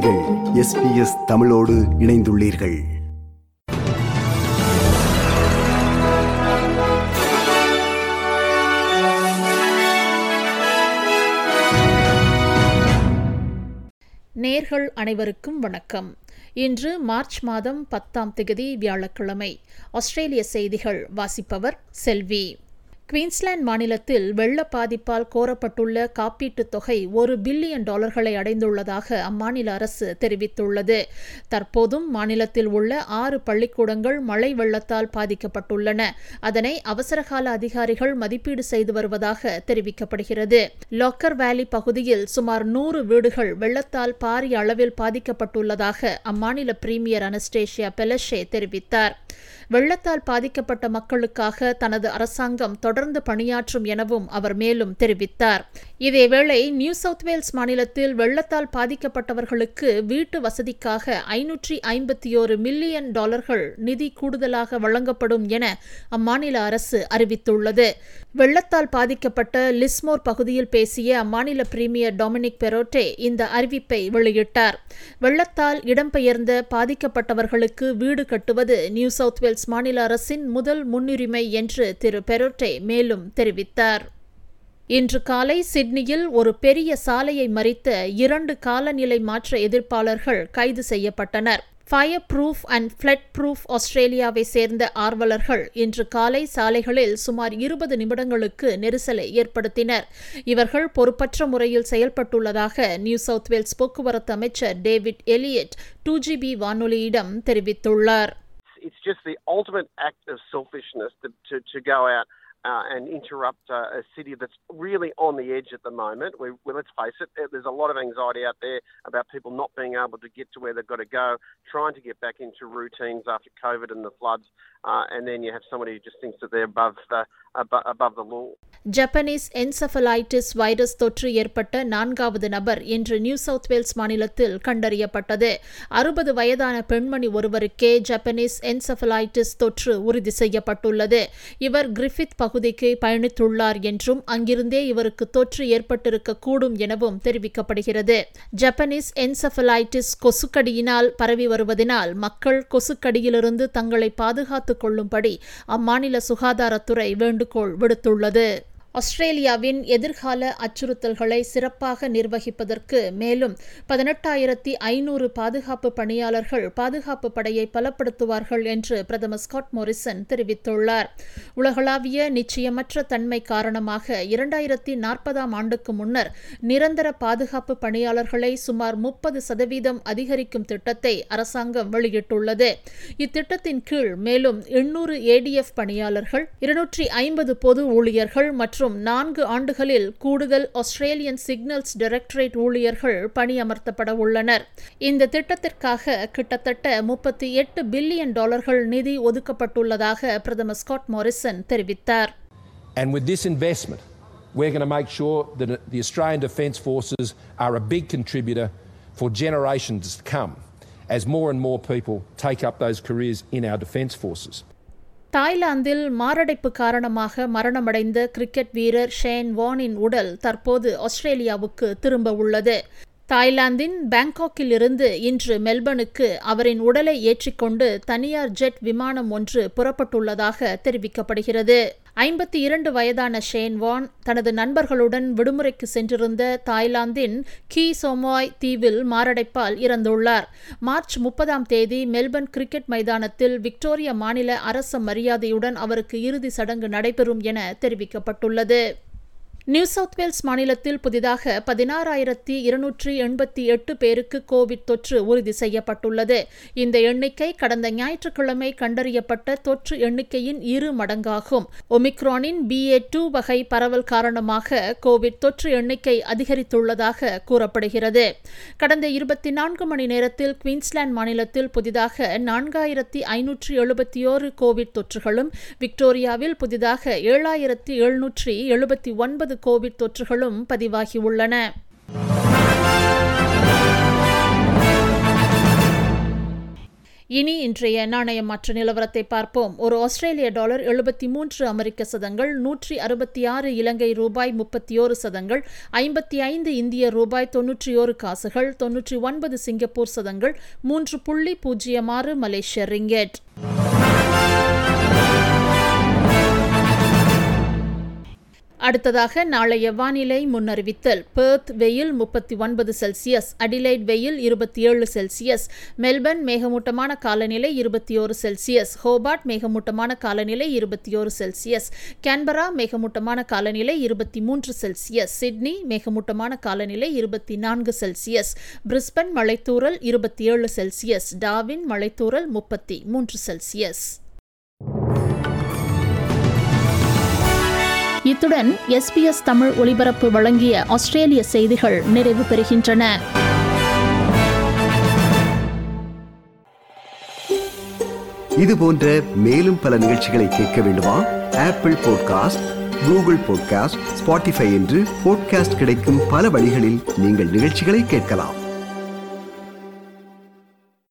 நீங்கள் எஸ்பிஎஸ் தமிழோடு இணைந்துள்ளீர்கள் நேர்கள் அனைவருக்கும் வணக்கம் இன்று மார்ச் மாதம் பத்தாம் திகதி வியாழக்கிழமை ஆஸ்திரேலிய செய்திகள் வாசிப்பவர் செல்வி குயின்ஸ்லாந்து மாநிலத்தில் வெள்ள பாதிப்பால் கோரப்பட்டுள்ள காப்பீட்டுத் தொகை ஒரு பில்லியன் டாலர்களை அடைந்துள்ளதாக அம்மாநில அரசு தெரிவித்துள்ளது தற்போதும் மாநிலத்தில் உள்ள ஆறு பள்ளிக்கூடங்கள் மழை வெள்ளத்தால் பாதிக்கப்பட்டுள்ளன அதனை அவசரகால அதிகாரிகள் மதிப்பீடு செய்து வருவதாக தெரிவிக்கப்படுகிறது லாக்கர் வேலி பகுதியில் சுமார் நூறு வீடுகள் வெள்ளத்தால் பாரிய அளவில் பாதிக்கப்பட்டுள்ளதாக அம்மாநில பிரீமியர் அனஸ்டேஷியா பெலஷே தெரிவித்தார் வெள்ளத்தால் பாதிக்கப்பட்ட மக்களுக்காக தனது அரசாங்கம் தொடர்ந்து பணியாற்றும் எனவும் அவர் மேலும் தெரிவித்தார் இதேவேளை நியூ சவுத் வேல்ஸ் மாநிலத்தில் வெள்ளத்தால் பாதிக்கப்பட்டவர்களுக்கு வீட்டு வசதிக்காக ஐநூற்றி ஐம்பத்தி ஒரு மில்லியன் டாலர்கள் நிதி கூடுதலாக வழங்கப்படும் என அம்மாநில அரசு அறிவித்துள்ளது வெள்ளத்தால் பாதிக்கப்பட்ட லிஸ்மோர் பகுதியில் பேசிய அம்மாநில பிரீமியர் டொமினிக் பெரோட்டே இந்த அறிவிப்பை வெளியிட்டார் வெள்ளத்தால் இடம்பெயர்ந்த பாதிக்கப்பட்டவர்களுக்கு வீடு கட்டுவது நியூ சவுத் வேல்ஸ் மாநில அரசின் முதல் முன்னுரிமை என்று திரு பெரோட்டே மேலும் தெரிவித்தார் இன்று காலை சிட்னியில் ஒரு பெரிய சாலையை மறித்த இரண்டு காலநிலை மாற்ற எதிர்ப்பாளர்கள் கைது செய்யப்பட்டனர் fire proof and flood proof ஆஸ்திரேலியாவை சேர்ந்த ஆர்வலர்கள் இன்று காலை சாலைகளில் சுமார் இருபது நிமிடங்களுக்கு நெரிசலை ஏற்படுத்தினர் இவர்கள் பொறுப்பற்ற முறையில் செயல்பட்டுள்ளதாக நியூ சவுத் வேல்ஸ் போக்குவரத்து அமைச்சர் டேவிட் எலியட் டூ ஜிபி வானொலியிடம் தெரிவித்துள்ளார் it's just the ultimate act of selfishness to, to, to go out uh, and interrupt uh, a city that's really on the edge at the moment. We, well, let's face it, there's a lot of anxiety out there about people not being able to get to where they've got to go, trying to get back into routines after COVID and the floods, uh, and then you have somebody who just thinks that they're above the, above, above the law. Japanese encephalitis virus தொற்று ஏற்பட்ட நான்காவது நபர் இன்று new south Wales மாநிலத்தில் கண்டறியப்பட்டது அறுபது வயதான பெண்மணி ஒருவருக்கே ஜப்பனீஸ் என்செஃபலைட்டிஸ் தொற்று உறுதி செய்யப்பட்டுள்ளது இவர் கிரிஃபித் பகுதிக்கு பயணித்துள்ளார் என்றும் அங்கிருந்தே இவருக்கு தொற்று ஏற்பட்டிருக்கக்கூடும் எனவும் தெரிவிக்கப்படுகிறது ஜப்பனீஸ் என்செஃபலைட்டிஸ் கொசுக்கடியினால் பரவி வருவதனால் மக்கள் கொசுக்கடியிலிருந்து தங்களை பாதுகாத்துக் கொள்ளும்படி அம்மாநில சுகாதாரத்துறை வேண்டுகோள் விடுத்துள்ளது ஆஸ்திரேலியாவின் எதிர்கால அச்சுறுத்தல்களை சிறப்பாக நிர்வகிப்பதற்கு மேலும் பதினெட்டாயிரத்தி ஐநூறு பாதுகாப்பு பணியாளர்கள் பாதுகாப்பு படையை பலப்படுத்துவார்கள் என்று பிரதமர் ஸ்காட் மோரிசன் தெரிவித்துள்ளார் உலகளாவிய நிச்சயமற்ற தன்மை காரணமாக இரண்டாயிரத்தி நாற்பதாம் ஆண்டுக்கு முன்னர் நிரந்தர பாதுகாப்பு பணியாளர்களை சுமார் முப்பது சதவீதம் அதிகரிக்கும் திட்டத்தை அரசாங்கம் வெளியிட்டுள்ளது இத்திட்டத்தின் கீழ் மேலும் எண்ணூறு ஏடிஎஃப் பணியாளர்கள் இருநூற்றி ஐம்பது பொது ஊழியர்கள் மற்றும் மற்றும் நான்கு ஆண்டுகளில் கூடுதல் ஆஸ்திரேலியன் சிக்னல்ஸ் டைரக்டரேட் ஊழியர்கள் பணியமர்த்தப்பட உள்ளனர் இந்த திட்டத்திற்காக கிட்டத்தட்ட முப்பத்தி எட்டு பில்லியன் டாலர்கள் நிதி ஒதுக்கப்பட்டுள்ளதாக பிரதமர் ஸ்காட் மாரிசன் தெரிவித்தார் And with this investment, we're going to make sure that the Australian Defence Forces are a big contributor for generations to come as more and more people take up those careers in our Defence Forces. தாய்லாந்தில் மாரடைப்பு காரணமாக மரணமடைந்த cricket வீரர் Shane வானின் உடல் தற்போது ஆஸ்திரேலியாவுக்கு திரும்ப உள்ளது தாய்லாந்தின் பேங்காக்கில் இருந்து இன்று மெல்பர்னுக்கு அவரின் உடலை ஏற்றிக்கொண்டு தனியார் ஜெட் விமானம் ஒன்று புறப்பட்டுள்ளதாக தெரிவிக்கப்படுகிறது ஐம்பத்தி இரண்டு வயதான ஷேன் வான் தனது நண்பர்களுடன் விடுமுறைக்கு சென்றிருந்த தாய்லாந்தின் கீ சோமாய் தீவில் மாரடைப்பால் இறந்துள்ளார் மார்ச் முப்பதாம் தேதி மெல்பர்ன் கிரிக்கெட் மைதானத்தில் விக்டோரியா மாநில அரச மரியாதையுடன் அவருக்கு இறுதி சடங்கு நடைபெறும் என தெரிவிக்கப்பட்டுள்ளது நியூ சவுத் வேல்ஸ் மாநிலத்தில் புதிதாக பதினாறாயிரத்தி இருநூற்றி எண்பத்தி எட்டு பேருக்கு கோவிட் தொற்று உறுதி செய்யப்பட்டுள்ளது இந்த எண்ணிக்கை கடந்த ஞாயிற்றுக்கிழமை கண்டறியப்பட்ட தொற்று எண்ணிக்கையின் இரு மடங்காகும் ஒமிக்ரானின் பிஏ டூ வகை பரவல் காரணமாக கோவிட் தொற்று எண்ணிக்கை அதிகரித்துள்ளதாக கூறப்படுகிறது கடந்த இருபத்தி நான்கு மணி நேரத்தில் குயின்ஸ்லாந்து மாநிலத்தில் புதிதாக நான்காயிரத்தி ஐநூற்றி எழுபத்தி ஓரு கோவிட் தொற்றுகளும் விக்டோரியாவில் புதிதாக ஏழாயிரத்தி எழுநூற்றி எழுபத்தி ஒன்பது கோவிட் தொற்றுகளும் பதிவாகியுள்ளன இனி இன்றைய நாணய மாற்று நிலவரத்தை பார்ப்போம் ஒரு ஆஸ்திரேலிய டாலர் எழுபத்தி மூன்று அமெரிக்க சதங்கள் நூற்றி அறுபத்தி ஆறு இலங்கை ரூபாய் முப்பத்தி ஓரு சதங்கள் ஐம்பத்தி ஐந்து இந்திய ரூபாய் தொன்னூற்றி ஓரு காசுகள் தொன்னூற்றி ஒன்பது சிங்கப்பூர் சதங்கள் மூன்று புள்ளி பூஜ்ஜியம் ஆறு மலேசிய ரிங்கெட் அடுத்ததாக நாளைய வானிலை முன்னறிவித்தல் பெர்த் வெயில் முப்பத்தி ஒன்பது செல்சியஸ் அடிலைட் வெயில் இருபத்தி ஏழு செல்சியஸ் மெல்பர்ன் மேகமூட்டமான காலநிலை இருபத்தி ஓரு செல்சியஸ் ஹோபார்ட் மேகமூட்டமான காலநிலை இருபத்தி ஓரு செல்சியஸ் கேன்பரா மேகமூட்டமான காலநிலை இருபத்தி மூன்று செல்சியஸ் சிட்னி மேகமூட்டமான காலநிலை இருபத்தி நான்கு செல்சியஸ் பிரிஸ்பன் மலைத்தூரல் இருபத்தி ஏழு செல்சியஸ் டாவின் மலைத்தூரல் முப்பத்தி மூன்று செல்சியஸ் இத்துடன் எஸ்பிஎஸ் தமிழ் ஒலிபரப்பு வழங்கிய ஆஸ்திரேலிய செய்திகள் நிறைவு பெறுகின்றன இது போன்ற மேலும் பல நிகழ்ச்சிகளை கேட்க வேண்டுமா Apple podcast Google podcast Spotify என்று பாட்காஸ்ட் கிடைக்கும் பல வழிகளில் நீங்கள் நிகழ்ச்சிகளை கேட்கலாம்